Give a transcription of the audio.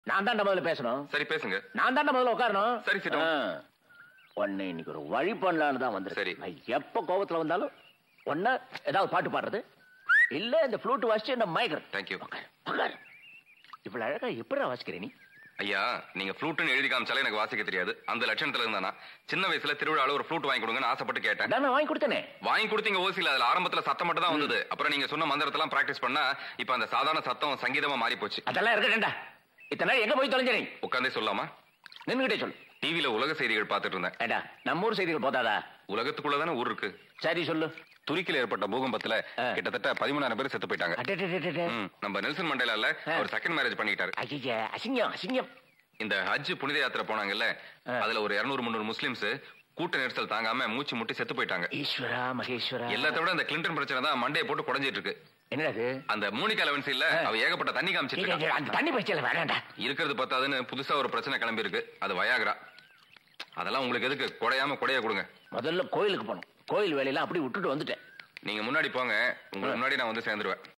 நான் தாண்டா முதல்ல பேசணும் சரி பேசுங்க நான் தாண்டா முதல்ல உட்காரணும் சரி, sit down. ஆ. உன்னை இன்னைக்கு ஒரு வழி பண்ணலான்னு தான் வந்து சரி. நான் எப்ப கோபத்துல வந்தாலும் ஒன்ன ஏதாவது பாட்டு பாடுறது இல்ல இந்த ஃப்ளூட் வாசிச்சு என்ன மயக்கிறது தேங்க்யூ உட்காரு, உட்காரு. இவ்வளவு அழகா எப்படி வாசிக்கிற நீ ஐயா நீங்க ஃப்ளூட்னு எழுதி காமிச்சாலே எனக்கு வாசிக்க தெரியாது அந்த லட்சணத்துல இருந்தானா சின்ன வயசுல திருவிழால ஒரு ஃப்ளூட் வாங்கி கொடுங்கன்னு ஆசைப்பட்டு கேட்டேன் அதான் நான் வாங்கி கொடுத்தனே வாங்கி கொடுத்தீங்க ஓசில அதுல ஆரம்பத்துல சத்தம் மட்டும் தான் வந்தது அப்புறம் நீங்க சொன்ன மந்திரத்தெல்லாம் பிராக்டிஸ் பண்ணா இப்ப அந்த சாதாரண சத்தம் சங்கீதமா மாறி போச்சு அதெல்லாம் இருக்கட்டா இத்தனை நாள் எங்க போய் தொலைஞ்ச நீ உட்காந்தே சொல்லாமா நின்னுகிட்டே சொல்லு டிவில உலக செய்திகள் பார்த்துட்டு இருந்தேன் ஏண்டா நம்ம ஊர் செய்திகள் போதாதா உலகத்துக்குள்ள தானே ஊர் இருக்கு சரி சொல்லு துருக்கில ஏற்பட்ட பூகம்பத்துல ஆ. கிட்டத்தட்ட பதிமூணாயிரம் பேர் செத்து போயிட்டாங்க அடடடடட. ம், நம்ம நெல்சன் மண்டேலால ஆ. ஒரு செகண்ட் மேரேஜ் பண்ணிட்டாரு ஐயையே, அசிங்கம் அசிங்கம் இந்த ஹஜ் புனித யாத்திரை போனாங்கல்ல ஆ. அதுல ஒரு 200 முந்நூறு முஸ்லிம்ஸ் கூட்ட நெரிசல் தாங்காம மூச்சு முட்டி செத்து போயிட்டாங்க ஈஸ்வரா மகேஸ்வரா எல்லாத்த விட இந்த கிளின்டன் பிரச்சனை தான் மண்டையை போட்டு குடஞ்சிட்டு இருக்கு என்னடா இது அந்த மூனிகா லெவன்ஸ் இல்ல ஆ. அவ ஏகப்பட்ட தண்ணி காமிச்சிட்டு இங்க, இருக்கா இங்க, அந்த தண்ணி பச்சையில வேணாண்டா இருக்கிறது பத்தாதுன்னு புதுசா ஒரு பிரச்சனை கிளம்பி இருக்கு அது வயாகரா அதெல்லாம் உங்களுக்கு எதுக்கு குடையாம குடைய கொடுங்க முதல்ல கோயிலுக்கு போகணும் கோயில் வேலையெல்லாம் அப்படி விட்டுட்டு வந்துட்டேன் நீங்க முன்னாடி போங்க உங்களுக்கு முன்னாடி நான் வந்து சேர்ந்துருவேன்